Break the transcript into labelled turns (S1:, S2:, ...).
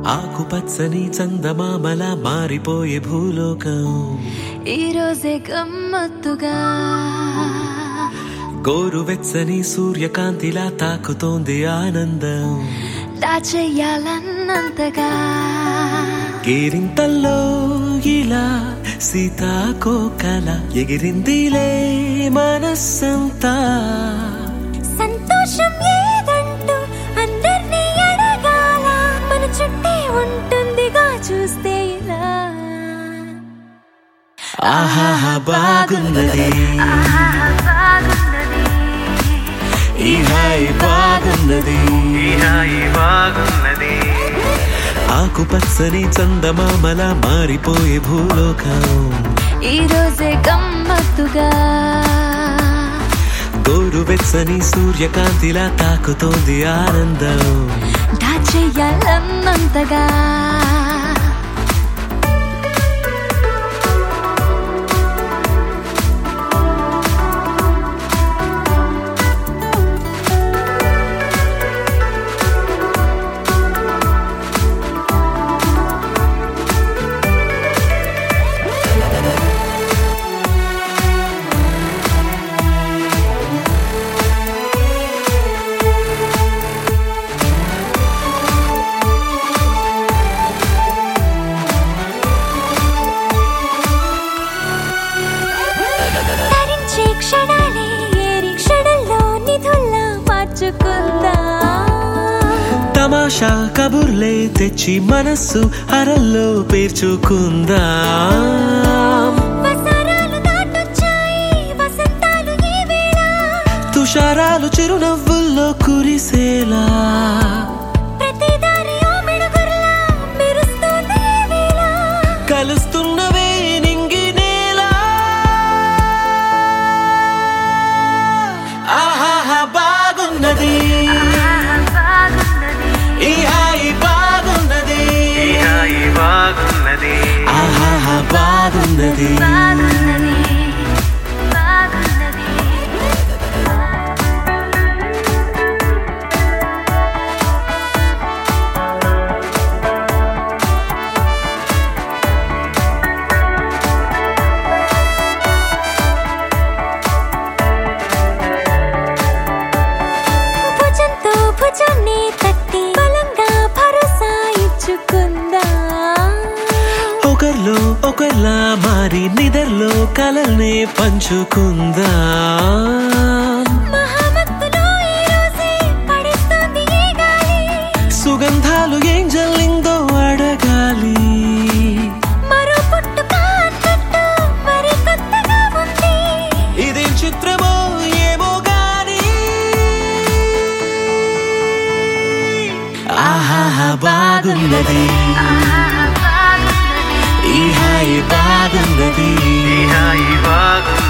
S1: ఆకుపచ్చని చందమామల మారిపోయే భూలోకం
S2: ఈ రోజే గమ్మత్తుగా
S1: గోరువెచ్చని సూర్యకాంతిలా తాకుతోంది ఆనందం
S2: దాచేయాలన్నంతగా
S1: కేరింతల్లో ఇలా సీతాకోకల ఎగిరిందిలే మనస్సంతా
S2: సంతోషం ఏదంటూ అందరినీ అడగాల మన చుట్టే ఉంటుందిగా చూస్తే ఇలా
S1: ఆహాహా బాగున్నది ఈ హాయి బాగున్నది
S3: బాగున్నది
S1: ఆకుపచ్చని చందమామల మారిపోయే భూలోకం
S2: ఈ రోజే గమ్మత్తుగా
S1: గోరువెచ్చని సూర్యకాంతిలా తాకుతోంది ఆనందం
S2: దాచేయాలన్నంతగా తరించే క్షణాలే ఏరి క్షణంలో నిధుల్లా మార్చుకుందా
S1: తమాషా కబుర్లే తెచ్చి మనస్సు అరల్లో పేర్చుకుందా
S2: వసరాలు దాటొచ్చాయి వసంతాలు ఈ వేళ
S1: తుషారాలు చిరునవ్వుల్లో కురిసేలా
S2: ప్రతి దారి ఓ మెడుగుర్లా మెరుస్తోంది ఈ వేళ
S1: కలుస్తున్నవే నింగి నేల ఆహాహా బాగున్నది ఈ హాయి బాగున్నది
S3: హాయి బాగున్నది
S1: ఆహాహా బాగున్నది
S2: భుజంతో భుజాన్ని తట్టి బలంగా భరోసా ఇచ్చుకుందా
S1: ఒకర్లో ఒకర్లా మారి నిదర్లో కలల్నే పంచుకుందా
S2: మహామత్తులో ఈ రోజే పడేస్తోంది ఈ గాలి
S1: సుగంధాలు ఏం జల్లిందో అడగాలి
S2: మరో పుట్టుక అన్నట్టు మరి కొత్తగా ఉంది
S1: ఇదేం చిత్రమో ఏమో గాని ఆహాహా బాగున్నది ఈ హాయి బాగున్నది
S3: హాయి బాగున్నది